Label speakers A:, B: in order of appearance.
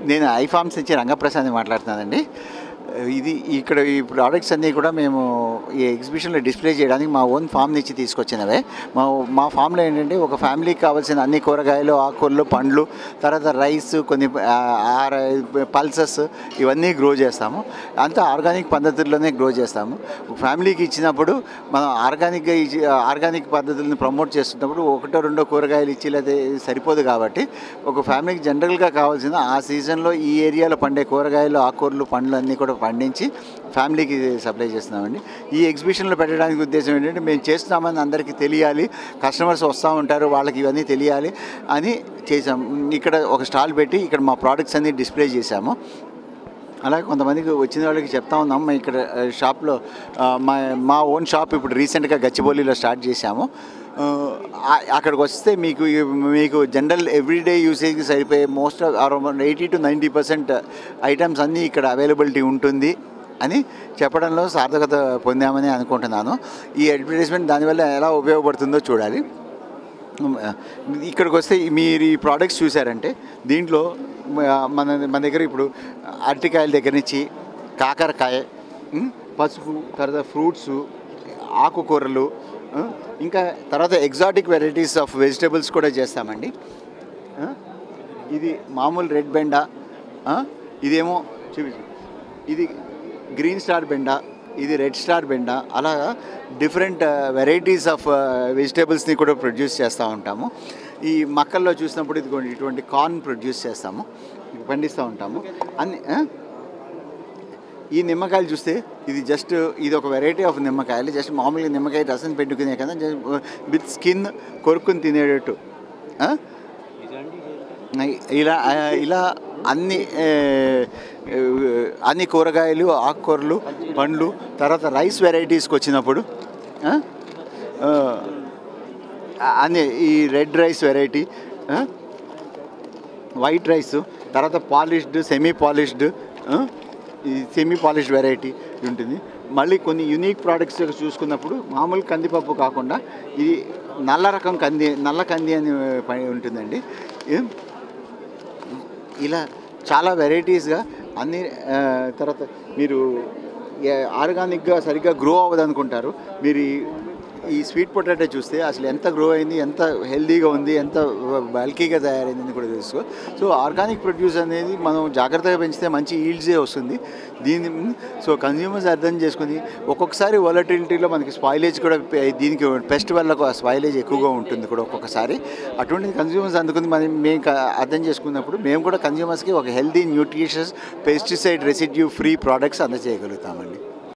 A: నేను ఐఫార్మ్స్ నుంచి రంగప్రసాద్ మాట్లాడుతున్నానండి ఇది ఇక్కడ ఈ ప్రోడక్ట్స్ అన్నీ కూడా మేము ఈ ఎగ్జిబిషన్లో డిస్ప్లే చేయడానికి మా ఓన్ ఫామ్ నుంచి తీసుకొచ్చినవే మా మా ఫామ్లో ఏంటంటే ఒక ఫ్యామిలీకి కావాల్సిన అన్ని కూరగాయలు ఆకుకూరలు పండ్లు తర్వాత రైస్ కొన్ని పల్సెస్ ఇవన్నీ గ్రో చేస్తాము అంతా ఆర్గానిక్ పద్ధతుల్లోనే గ్రో చేస్తాము ఫ్యామిలీకి ఇచ్చినప్పుడు మనం ఆర్గానిక్గా ఇచ్చి ఆర్గానిక్ పద్ధతులను ప్రమోట్ చేస్తున్నప్పుడు ఒకటో రెండో కూరగాయలు ఇచ్చి లేదా సరిపోదు కాబట్టి ఒక ఫ్యామిలీకి జనరల్గా కావాల్సిన ఆ సీజన్లో ఈ ఏరియాలో పండే కూరగాయలు ఆకుకూరలు పండ్లు అన్నీ కూడా పండించి ఫ్యామిలీకి సప్లై చేస్తున్నామండి ఈ ఎగ్జిబిషన్లో పెట్టడానికి ఉద్దేశం ఏంటంటే మేము చేస్తున్నామని అందరికీ తెలియాలి కస్టమర్స్ వస్తూ ఉంటారు వాళ్ళకి ఇవన్నీ తెలియాలి అని చేసాం ఇక్కడ ఒక స్టాల్ పెట్టి ఇక్కడ మా ప్రోడక్ట్స్ అన్ని డిస్ప్లే చేశాము అలాగే కొంతమందికి వచ్చిన వాళ్ళకి చెప్తా ఉన్నాం మేము ఇక్కడ ఆ, షాప్లో ఆ, మా మా ఓన్ షాప్ ఇప్పుడు రీసెంట్గా గచ్చిబౌలిలో స్టార్ట్ చేశాము ఆ, ఆ- అక్కడికి వస్తే మీకు మీకు జనరల్ ఎవ్రీడే యూసేజ్కి సరిపోయే most around eighty to ninety percent items అన్నీ ఇక్కడ అవైలబిలిటీ ఉంటుంది అని చెప్పడంలో సార్థకత పొందామని అనుకుంటున్నాను ఈ అడ్వర్టైజ్మెంట్ దానివల్ల ఎలా ఉపయోగపడుతుందో చూడాలి ఇక్కడికి వస్తే మీరు ఈ ప్రోడక్ట్స్ చూసారంటే దీంట్లో మన మన దగ్గర ఇప్పుడు అరటికాయల దగ్గర నుంచి కాకరకాయ ఉమ్, పసుపు తర్వాత ఫ్రూట్స్ ఆకుకూరలు ఆ, ఇంకా తర్వాత ఎగ్జాటిక్ వెరైటీస్ ఆఫ్ వెజిటేబుల్స్ కూడా చేస్తామండి ఆ, ఇది మామూలు రెడ్ బెండ ఆ, ఇదేమో చూపించు ఇది గ్రీన్ స్టార్ బెండ ఇది రెడ్ స్టార్ బెండ అలా డిఫరెంట్ వెరైటీస్ ఆఫ్ వెజిటేబుల్స్ని కూడా ప్రొడ్యూస్ చేస్తూ ఉంటాము ఈ మక్కల్లో చూసినప్పుడు ఇదిగోండి ఇటువంటి కార్న్ ప్రొడ్యూస్ చేస్తాము పండిస్తూ ఉంటాము అన్ని ఆ? ఈ నిమ్మకాయలు చూస్తే ఇది జస్ట్ ఇది ఒక వెరైటీ ఆఫ్ నిమ్మకాయలు జస్ట్ మామూలుగా నిమ్మకాయ రసం పెట్టుకునే కదా విత్ స్కిన్ కొరుక్కుని తినేటట్టు ఆ? ఇలా ఆ, ఇలా అన్ని ఏ, ఏ, అన్ని కూరగాయలు ఆకుకూరలు పండ్లు తర్వాత రైస్ వెరైటీస్కి వచ్చినప్పుడు ఆ? ఆ, అన్ని ఈ రెడ్ రైస్ వెరైటీ ఆ? వైట్ రైస్ తర్వాత పాలిష్డ్ సెమీ పాలిష్డ్ ఈ సెమీ పాలిష్డ్ వెరైటీ ఉంటుంది మళ్ళీ కొన్ని యూనిక్ ప్రోడక్ట్స్ చూసుకున్నప్పుడు మామూలు కందిపప్పు కాకుండా ఇది నల్ల రకం కంది నల్ల కంది అని ప- ఉంటుందండి ఇది ఇలా చాలా వెరైటీస్గా అన్ని ఆ, తర్వాత మీరు ఏ- ఆర్గానిక్గా సరిగ్గా గ్రో అవ్వదు అనుకుంటారు మీరు ఈ- ఈ స్వీట్ పొటాటో చూస్తే అసలు ఎంత గ్రో అయింది ఎంత హెల్దీగా ఉంది ఎంత బల్కీగా తయారైంది కూడా తెలుసు సో ఆర్గానిక్ ప్రొడ్యూస్ అనేది మనం జాగ్రత్తగా పెంచితే మంచి ఈల్డ్సే వస్తుంది దీని సో కన్జ్యూమర్స్ అర్థం చేసుకుని ఒక్కొక్కసారి వాలటిలిటీలో మనకి స్పాయిలేజ్ కూడా పె- దీనికి పెస్ట్ వల్ల స్పాయిలేజ్ ఎక్కువగా ఉంటుంది కూడా ఒక్కొక్కసారి అటువంటి కన్జ్యూమర్స్ అందుకుని మనం మేము క- అర్థం చేసుకున్నప్పుడు మేము కూడా కన్జ్యూమర్స్కి ఒక healthy nutritious pesticide residue free products అందజేయగలుగుతామండి